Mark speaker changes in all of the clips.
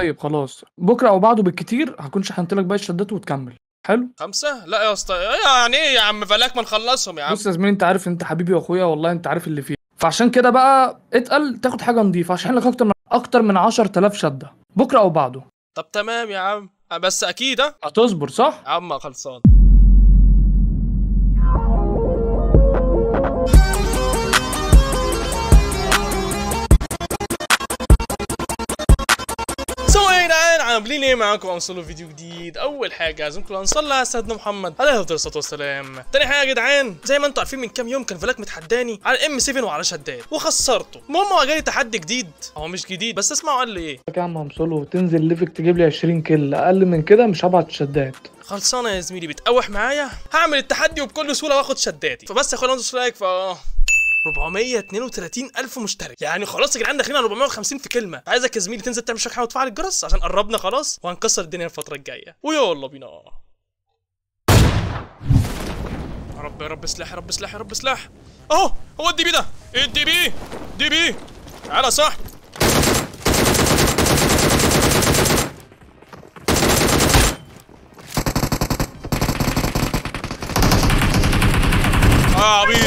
Speaker 1: طيب خلاص بكره او بعده بالكتير هكون شحنت لك باقي الشدات وتكمل حلو
Speaker 2: خمسة لا يا اسطى يعني ايه يا عم فلاك ما نخلصهم يا عم
Speaker 1: بص يا زميلي انت عارف انت حبيبي واخويا والله انت عارف اللي فيه فعشان كده بقى اتقل تاخد حاجه نظيفه عشان لك اكتر من اكتر من 10000 شده بكره او بعده
Speaker 2: طب تمام يا عم بس اكيد ها
Speaker 1: هتصبر صح
Speaker 2: يا عم خلصان سو يا جدعان عاملين ايه معاكم هنوصلوا فيديو جديد اول حاجه عايزينكم نصلي على سيدنا محمد عليه افضل الصلاه والسلام تاني حاجه يا جدعان زي ما انتم عارفين من كام يوم كان فلاك متحداني على الام 7 وعلى شداد وخسرته المهم هو جالي تحدي جديد هو مش جديد بس اسمعوا قال لي ايه
Speaker 1: يا عم همسله تنزل ليفك تجيب لي 20 كيل اقل من كده مش هبعت شدات
Speaker 2: خلصانه يا زميلي بتقوح معايا هعمل التحدي وبكل سهوله واخد شداتي فبس يا اخوانا انتوا لايك ف 432 الف مشترك يعني خلاص يا جدعان داخلين على 450 في كلمه عايزك يا زميلي تنزل تعمل شويه حاجه وتفعل الجرس عشان قربنا خلاص وهنكسر الدنيا الفتره الجايه ويلا بينا يا رب يا رب سلاح يا رب سلاح يا رب سلاح اهو هو الدي بي ده ايه الدي بي دي بي تعالى صح اه عبيط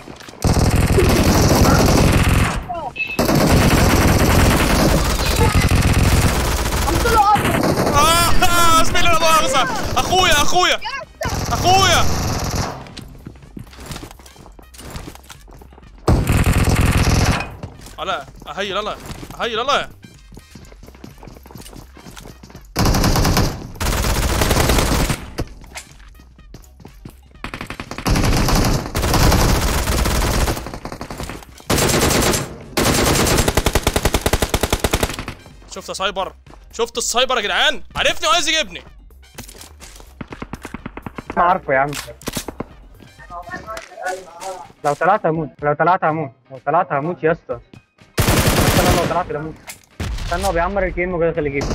Speaker 2: آه بسم الله لا مؤاخذة أخويا أخويا أخويا لا هي لا لا هي لا لا شفت يا سايبر شفت السايبر يا جدعان عرفني وعايز يجيبني
Speaker 3: ما عارفه يا عم لو طلعت هموت لو طلعت هموت لو طلعت هموت يا اسطى استنى لو طلعت هموت استنى هو بيعمر الجيم وجاي داخل الجيم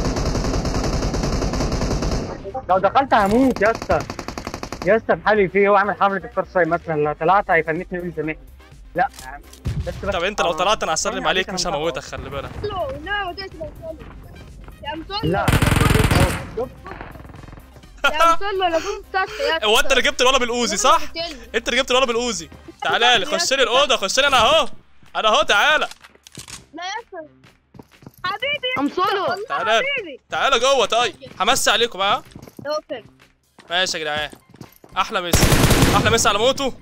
Speaker 3: لو دخلت هموت يا اسطى يا اسطى بحالي فيه هو عامل حفله الكرسي مثلا لو طلعت هيفنشني يقول سامحني لا يا عم بس بس
Speaker 2: طب انت لو طلعت انا هسلم عليك مش هموتك خلي بالك
Speaker 4: لا وديت يا مصلي
Speaker 3: لا شوف
Speaker 4: يا مصلي انا كنت تحت يا
Speaker 2: هو انت اللي جبت الولا بالاوزي صح؟ انت اللي جبت الولا بالاوزي تعالى لي خش لي الاوضه خش لي انا اهو انا اهو تعالى
Speaker 4: لا يا اسطى حبيبي
Speaker 5: ام سولو
Speaker 2: تعالى لي. تعالى جوه طيب همسي عليكم بقى
Speaker 4: اوكي
Speaker 2: ماشي يا جدعان احلى مسا احلى مسا على موتو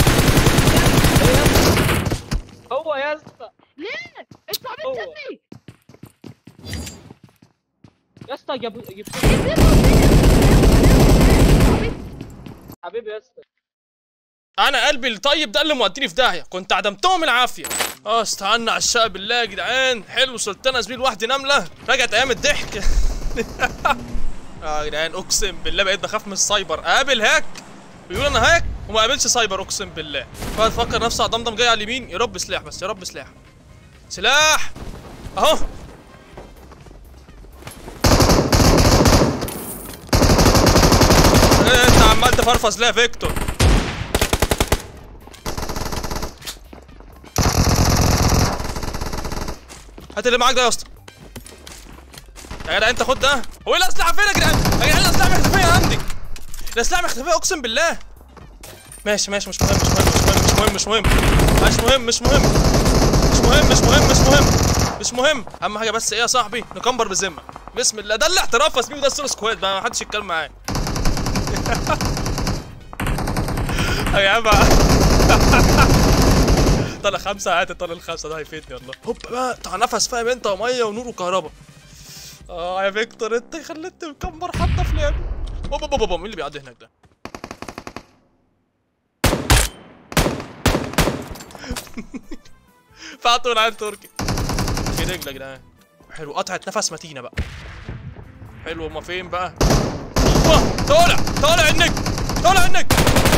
Speaker 3: هو يا اسطى
Speaker 5: ليه؟ انت
Speaker 3: هو.
Speaker 5: عملت تاني
Speaker 3: يا اسطى جاب جبت حبيبي يا اسطى
Speaker 2: انا قلبي الطيب ده اللي موديني في داهيه كنت عدمتهم العافيه اه استعنا على الشقه بالله يا جدعان حلو صرت انا زميل لوحدي نمله رجعت ايام الضحك اه يا جدعان اقسم بالله بقيت بخاف من السايبر اقابل هاك بيقول انا هاك وما قابلش سايبر اقسم بالله فقعد افكر نفسي على ضمضم جاي على اليمين يا رب سلاح بس يا رب سلاح سلاح اهو إيه انت عمال تفرفص ليه يا فيكتور هات اللي معاك ده يا اسطى يا جدع انت خد ده هو ايه الاسلحه فين يا جدعان يا جدعان الاسلحه مختفيه عندي الاسلحه مختفيه اقسم بالله ماشي ماشي مش مهم مش مهم مش مهم مش مهم مش مهم مش مهم مش مهم مش مهم مش مهم مش مهم اهم حاجه بس ايه يا صاحبي نكمبر بذمه بسم الله ده الاحتراف يا زميلي ده السولو سكواد بقى ما حدش يتكلم معايا يا جماعه طلع خمسة هات طلع الخمسة ده هيفيدني والله هوب بقى بتاع نفس فاهم انت ومية ونور وكهرباء اه يا فيكتور انت خليتني مكمبر حتى في لعبي بابا بابا بابا مين اللي بيعدي هناك ده؟ فعطوا العين تركي في رجل يا جدعان حلو قطعة نفس متينة بقى حلو هما فين بقى؟ ايوه طالع طالع النجم طالع النجم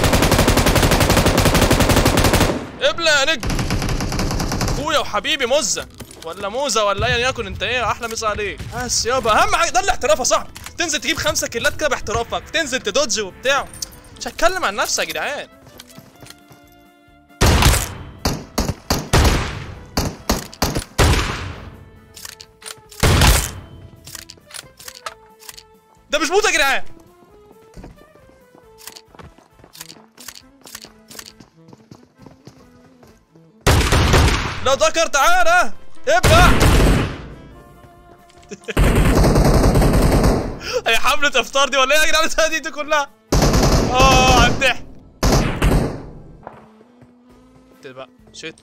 Speaker 2: ابلع يا نجم اخويا وحبيبي مزه ولا موزه ولا ايا يكن انت ايه احلى مسا عليك بس يابا اهم حاجه ده الاحتراف يا صاحبي تنزل تجيب خمسة كيلات كده باحترافك تنزل تدوج وبتاع مش هتكلم عن نفسي يا جدعان ده مش موت يا جدعان لو ذكر تعالى ابلع هي حملة افطار دي ولا ايه يا جدعان السنة دي كلها؟ اه على الضحك كده بقى شيت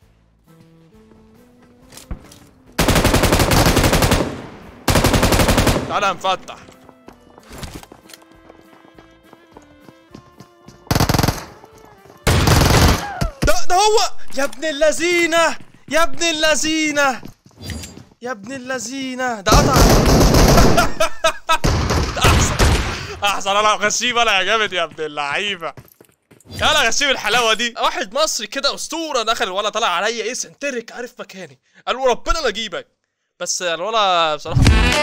Speaker 2: تعالى هنفتح ده ده هو يا ابن اللذينة يا ابن اللذينة يا ابن اللذينة ده قطع ده احسن احسن انا غشيم انا يا جامد يا ابن اللعيبة يلا غشيم الحلاوة دي واحد مصري كده اسطورة دخل الولا طلع عليا ايه سنترك عارف مكاني قال له ربنا لا اجيبك بس الولا بصراحة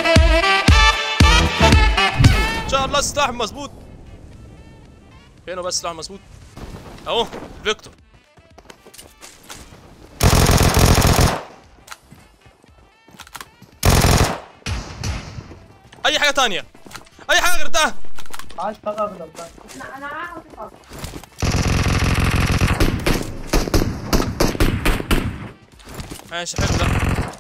Speaker 2: ان شاء الله السلاح مظبوط فينه بس السلاح مظبوط اهو فيكتور اي حاجه تانية اي حاجه غير ده ماشي حلو ده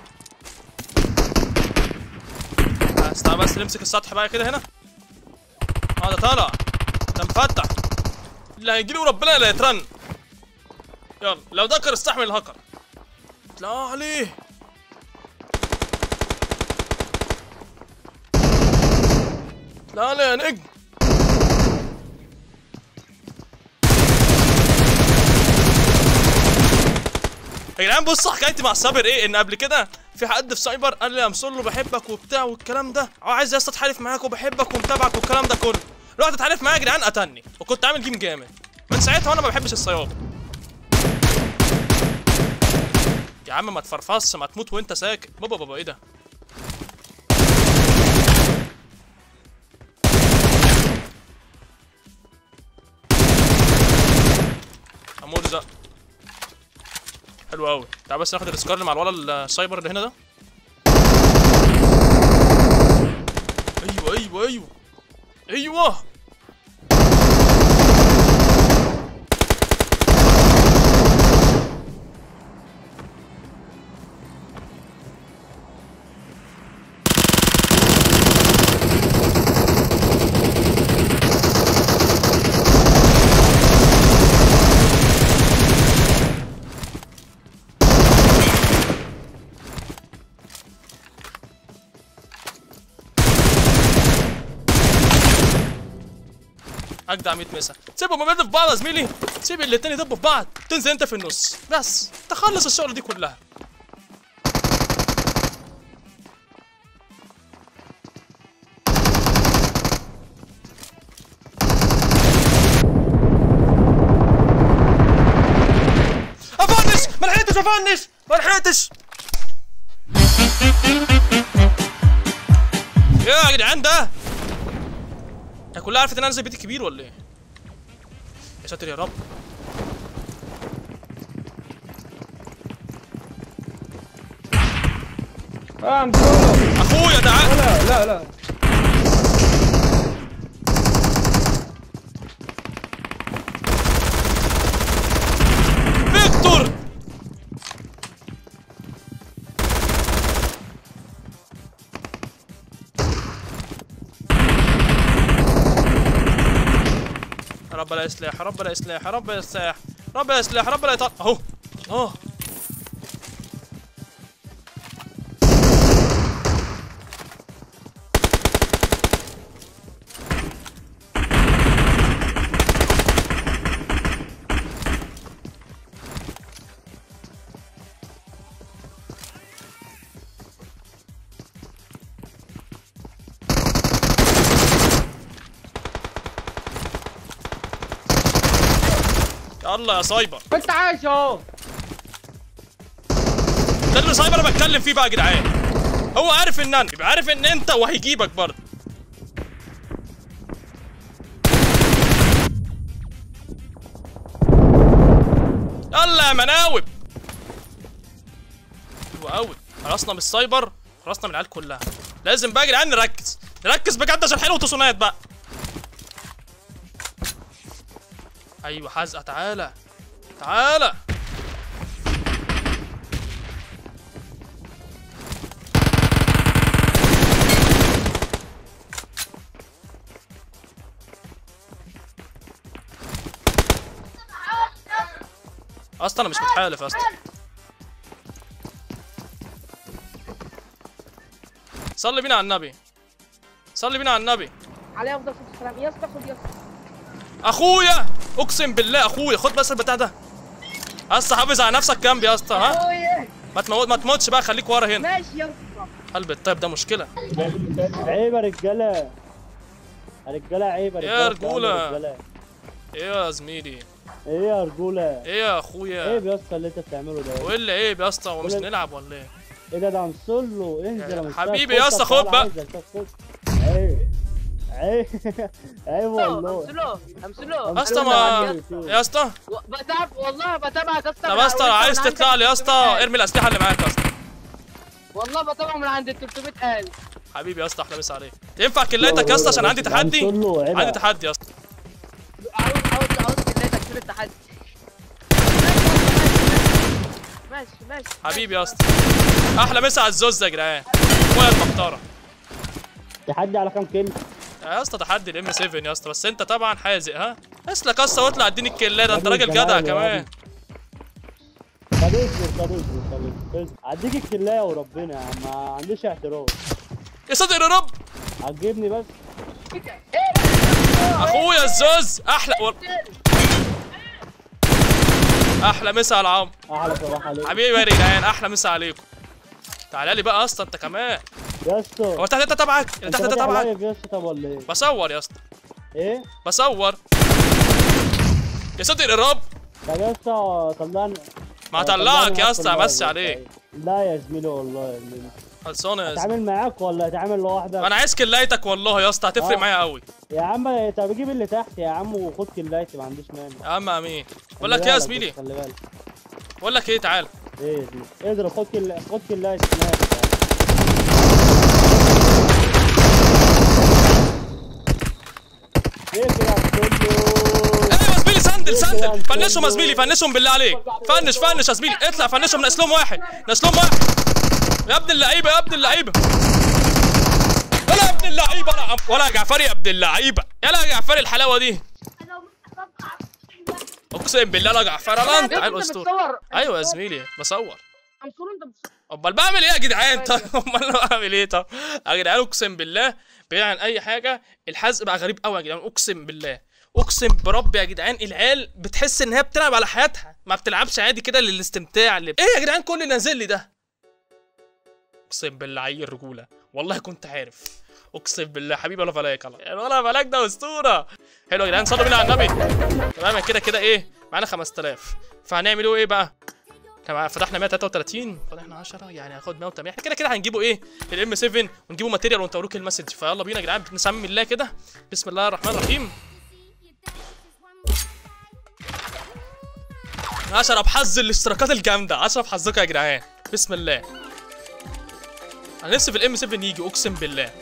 Speaker 2: بس تعال بس نمسك السطح بقى كده هنا اه ده طالع ده مفتح اللي هيجيلي وربنا اللي هيترن يلا لو دكر استحمل الهكر اطلع عليه اطلع عليه يا نجم يا جدعان بصوا حكايتي مع صابر ايه ان قبل كده في حد في سايبر قال لي يا مسلو بحبك وبتاع والكلام ده اه عايز يا اسطى اتحالف معاك وبحبك ومتابعك والكلام ده كله رحت اتحالف معاه يا جدعان قتلني وكنت عامل جيم جامد من ساعتها وانا ما بحبش الصيادة يا عم ما تفرفصش ما تموت وانت ساكت بابا بابا ايه ده مرزق حلو قوي تعال بس ناخد الاسكار اللي مع الولا السايبر اللي هنا ده ايوه ايوه ايوه ايوه اجدع 100 مسا سيبهم يضربوا في بعض يا زميلي سيب الاتنين يضربوا في بعض تنزل انت في النص بس تخلص الشغل دي كلها افنش ما لحقتش افنش ما لحقتش يا جدعان ده هي كلها عرفت ان انا انزل بيتي كبير ولا ايه؟ يا ساتر يا رب
Speaker 3: اه مسلو
Speaker 2: اخويا تعال
Speaker 3: لا لا لا
Speaker 2: فيكتور يا رب لا يصلح يا رب لا يصلح يا رب لا يصلح يا رب لا يصلح يا رب لا يطلع اهو اهو يلا يا سايبر
Speaker 3: انت عايش اهو
Speaker 2: ده اللي سايبر انا بتكلم فيه بقى يا جدعان هو عارف ان انا يبقى عارف ان انت وهيجيبك برضه يلا يا مناوب حلو قوي خلصنا من السايبر خلصنا من العيال كلها لازم بقى يا جدعان نركز ركز بجد عشان حلو تصونات بقى ايوه حزقه تعالى تعالى اصلا انا مش متحالف اصلا صلي بينا على النبي صلي بينا على النبي
Speaker 4: عليه افضل صوت السلام يا اسطى خد يا اسطى
Speaker 2: اخويا اقسم بالله اخويا خد بس البتاع ده يا اسطى حافظ على نفسك جنبي يا اسطى ها
Speaker 4: أوه.
Speaker 2: ما تموت ما تموتش بقى خليك ورا هنا
Speaker 4: ماشي يا اسطى
Speaker 2: قلب الطيب ده مشكله
Speaker 5: عيب يا رجاله يا رجاله عيب
Speaker 2: يا
Speaker 5: رجالة،
Speaker 2: رجولة.
Speaker 5: رجالة.
Speaker 2: ايه يا زميلي
Speaker 5: ايه يا رجوله
Speaker 2: ايه يا اخويا
Speaker 5: عيب يا اسطى اللي انت بتعمله ده
Speaker 2: وايه اللي عيب يا اسطى ومش
Speaker 5: ولا-
Speaker 2: نلعب ولا ايه
Speaker 5: ايه ده ده انصله انزل يا مستر.
Speaker 2: حبيبي يا اسطى،
Speaker 5: خد
Speaker 2: خد بقى.
Speaker 5: عايزك، خد. عيب عيب عيب والله
Speaker 4: امسلو امسلو
Speaker 2: يا اسطى ما يا اسطى
Speaker 4: بتابع والله بتابعك يا اسطى
Speaker 2: طب
Speaker 4: من
Speaker 2: يا اسطى
Speaker 4: وأنت
Speaker 2: عايز
Speaker 4: من عند
Speaker 2: تطلع لي يا اسطى
Speaker 4: 300,000.
Speaker 2: ارمي الاسلحه اللي معاك يا اسطى
Speaker 4: والله بتابعه من عند ال 300000
Speaker 2: حبيبي يا اسطى احلى مسا عليك ينفع كليتك يا اسطى عشان عندي تحدي
Speaker 5: انصله، عيب.
Speaker 2: عندي تحدي يا اسطى
Speaker 4: عاوز عاوز عاوز كليتك شيل التحدي ماشي ماشي
Speaker 2: حبيبي يا اسطى احلى مسا على الزوز يا جدعان اخويا المحترم
Speaker 5: تحدي على كام كلمه
Speaker 2: يا اسطى تحدي الام 7 يا اسطى بس انت طبعا حازق ها اسلك يا اسطى واطلع اديني الكلات ده انت
Speaker 5: حبيبي
Speaker 2: راجل جدع
Speaker 5: جمال يا
Speaker 2: كمان
Speaker 5: طب اصبر طب اصبر طب اصبر هديك الكلايه وربنا يا عم ما عنديش اعتراض
Speaker 2: يا صدق يا رب
Speaker 5: عجبني بس
Speaker 2: اخويا الزوز احلى و... احلى مسا على العم
Speaker 5: احلى صباح عليك
Speaker 2: حبيبي يا جدعان احلى مسا عليكم تعالى لي بقى يا اسطى انت كمان
Speaker 5: يا اسطى
Speaker 2: هو تحت انت تبعك اللي
Speaker 5: انت
Speaker 2: تحت ده
Speaker 5: فاتح
Speaker 2: تبعك
Speaker 5: لايف يا اسطى طب ولا ايه؟
Speaker 2: بصور يا اسطى
Speaker 5: ايه؟
Speaker 2: بصور يا صدق يا رب
Speaker 5: طب يا اسطى طلعني
Speaker 2: ما
Speaker 5: طلعني
Speaker 2: هطلعك
Speaker 5: معاك
Speaker 2: يا
Speaker 5: في
Speaker 2: اسطى
Speaker 5: اللايف
Speaker 2: امسي
Speaker 5: يا
Speaker 2: عليك
Speaker 5: اسطى. لا يا زميلي والله يا زميلي
Speaker 2: خلصانه يا زلمة.
Speaker 5: اتعامل معاك ولا اتعامل لوحدك؟
Speaker 2: انا عايز كلايتك والله يا اسطى هتفرق
Speaker 5: آه.
Speaker 2: معايا قوي
Speaker 5: يا عم طب جيب اللي تحت يا عم وخد كلايتي ما عنديش مانع
Speaker 2: يا عم امين بقول
Speaker 5: خلي
Speaker 2: لك ايه يا
Speaker 5: بالك
Speaker 2: زميلي
Speaker 5: بس، خلي بالك
Speaker 2: بقول لك ايه تعال
Speaker 5: ايه يا زميلي اضرب خد كل خد كلايتي ماشي ايه كده كله
Speaker 2: ايوه يا زميلي سندل
Speaker 5: إيه
Speaker 2: سندل
Speaker 5: ده؟
Speaker 2: فنشهم يا زميلي فنشهم بالله عليك فنش فنش يا زميلي اطلع فنشهم نقسلهم واحد نقسلهم واحد يا ابن اللعيبه يا ابن اللعيبه ولا يا ابن اللعيبه انا عم- ولا يا جعفري يا ابن اللعيبه يلا يا جعفري الحلاوه دي اقسم بالله لا جعفر لا انت عيل
Speaker 4: انت
Speaker 2: اسطوره
Speaker 4: بتصور
Speaker 2: ايوه يا زميلي بصور
Speaker 4: امسلو انت بتصور
Speaker 2: امال بعمل ايه يا جدعان طب امال انا بعمل ايه طب يا جدعان اقسم بالله بعيد عن اي حاجه الحزق بقى غريب قوي يا جدعان اقسم بالله اقسم بربي يا جدعان العيال بتحس ان هي بتلعب على حياتها ما بتلعبش عادي كده للاستمتاع اللي ايه يا جدعان كل اللي نازل لي ده اقسم بالله عيل رجوله والله كنت عارف اقسم بالله حبيبي ولا فلاك الله ولا فلاك ده اسطوره حلو يا جدعان صلوا بينا على النبي تمام كده كده ايه معانا 5000 فهنعمل ايه بقى تمام فتحنا 133 فتحنا 10 يعني هاخد 180 احنا كده كده هنجيبه ايه الام 7 ونجيبه ماتيريال ونطوروك المسج فيلا بينا يا جدعان نسمي الله كده بسم الله الرحمن الرحيم عشرة بحظ الاشتراكات الجامدة عشرة بحظكم يا جدعان بسم الله انا نفسي في الام 7 يجي اقسم بالله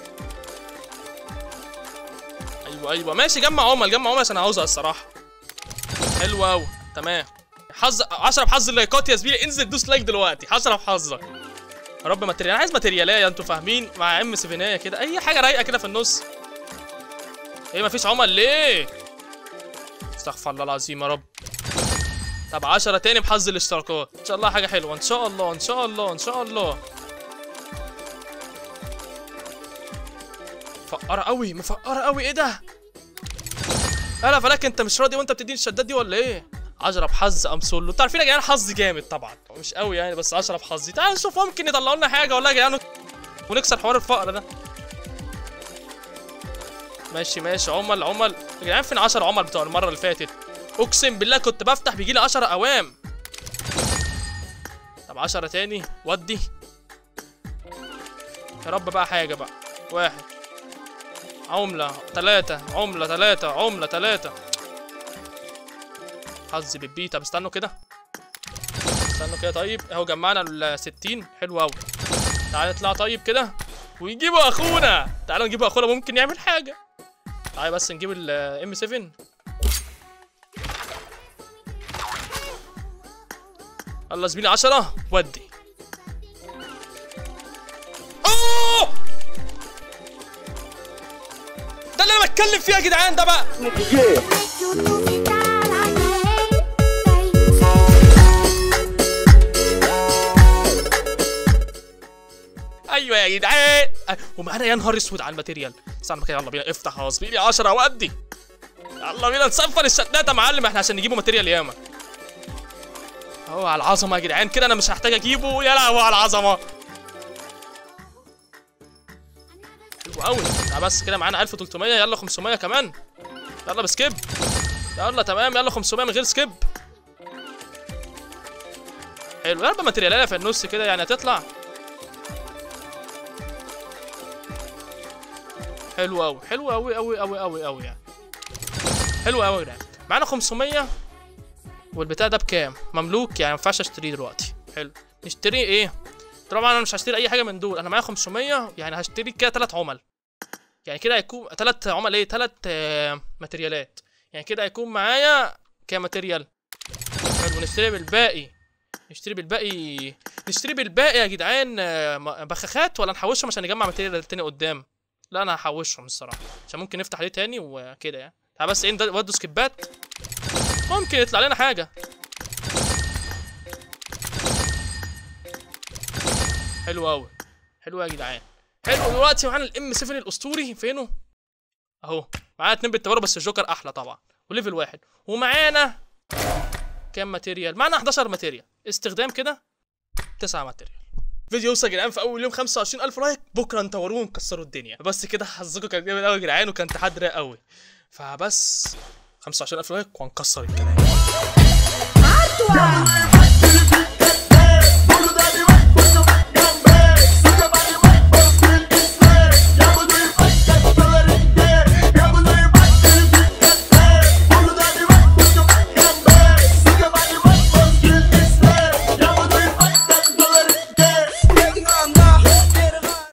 Speaker 2: ايوه ايوه ماشي جمع عمل جمع عمل عشان عاوزها الصراحة حلو قوي تمام حظ 10 بحظ اللايكات يا زميلي انزل دوس لايك دلوقتي 10 بحظك يا رب ماتريال انا عايز ماتريالية انتوا فاهمين مع ام 7 كده اي حاجه رايقه كده في النص ايه مفيش عمل ليه استغفر الله العظيم يا رب طب 10 تاني بحظ الاشتراكات ان شاء الله حاجه حلوه ان شاء الله ان شاء الله ان شاء الله مفقرة قوي مفقرة قوي ايه ده لا فلاك انت مش راضي وانت بتديني الشدات دي ولا ايه اجرب حظ امسولو انتوا عارفين يا جدعان حظ جامد طبعا مش قوي يعني بس اشرب حظي تعال نشوف ممكن يطلعوا لنا حاجه ولا يا جدعان ونكسر حوار الفقر ده ماشي ماشي عمل عمل يا جدعان فين 10 عمل بتوع المره اللي فاتت اقسم بالله كنت بفتح بيجي لي 10 اوام طب 10 تاني ودي يا رب بقى حاجه بقى واحد عملة تلاتة عملة تلاتة عملة تلاتة حظي بالبي طب استنوا كده استنوا كده طيب اهو جمعنا ال 60 حلو قوي تعالى نطلع طيب كده ويجيبوا اخونا تعالوا نجيبوا اخونا ممكن يعمل حاجه تعالى بس نجيب الام 7 يلا زميلي 10 ودي اوه ده اللي انا بتكلم فيه يا جدعان ده بقى ايوه يا جدعان أه، ومعانا يا نهار اسود على الماتيريال استنى كده يلا بينا افتح يا زميلي 10 وادي يلا بينا نصفر الشتات يا معلم احنا عشان نجيبه ماتيريال ياما اهو على العظمه يا جدعان كده انا مش هحتاج اجيبه يا لهوي على العظمه حلو قوي تعال بس كده معانا 1300 يلا 500 كمان يلا بسكيب يلا تمام يلا 500 من غير سكيب حلو يا رب ماتيريالات في النص كده يعني هتطلع حلو قوي حلو قوي قوي قوي قوي قوي يعني حلو قوي يا جدعان معانا 500 والبتاع ده بكام مملوك يعني ما ينفعش اشتريه دلوقتي حلو نشتري ايه طبعا انا مش هشتري اي حاجه من دول انا معايا 500 يعني هشتري كده ثلاث عمل يعني كده هيكون ثلاث عمل ايه ثلاث ماتريالات يعني كده هيكون معايا كام ماتريال حلو نشتري بالباقي نشتري بالباقي نشتري بالباقي يا جدعان آه، م- بخاخات ولا نحوشهم عشان نجمع ماتريال تاني قدام لا انا هحوشهم الصراحه عشان ممكن نفتح عليه تاني وكده يعني تعال بس ايه ند- ودوا سكيبات ممكن يطلع لنا حاجه حلو قوي حلو يا جدعان حلو دلوقتي معانا الام 7 الاسطوري فينه اهو معانا اتنين بالتبارك بس الجوكر احلى طبعا وليفل واحد ومعانا كام ماتيريال معانا 11 ماتيريال استخدام كده 9 ماتيريال فيديو يوصل يا جدعان في اول يوم 25000 لايك بكره نطوروه ونكسروا الدنيا بس كده حظكم كان جامد قوي يا جدعان وكان تحدي رايق قوي فبس 25000 لايك وهنكسر الكلام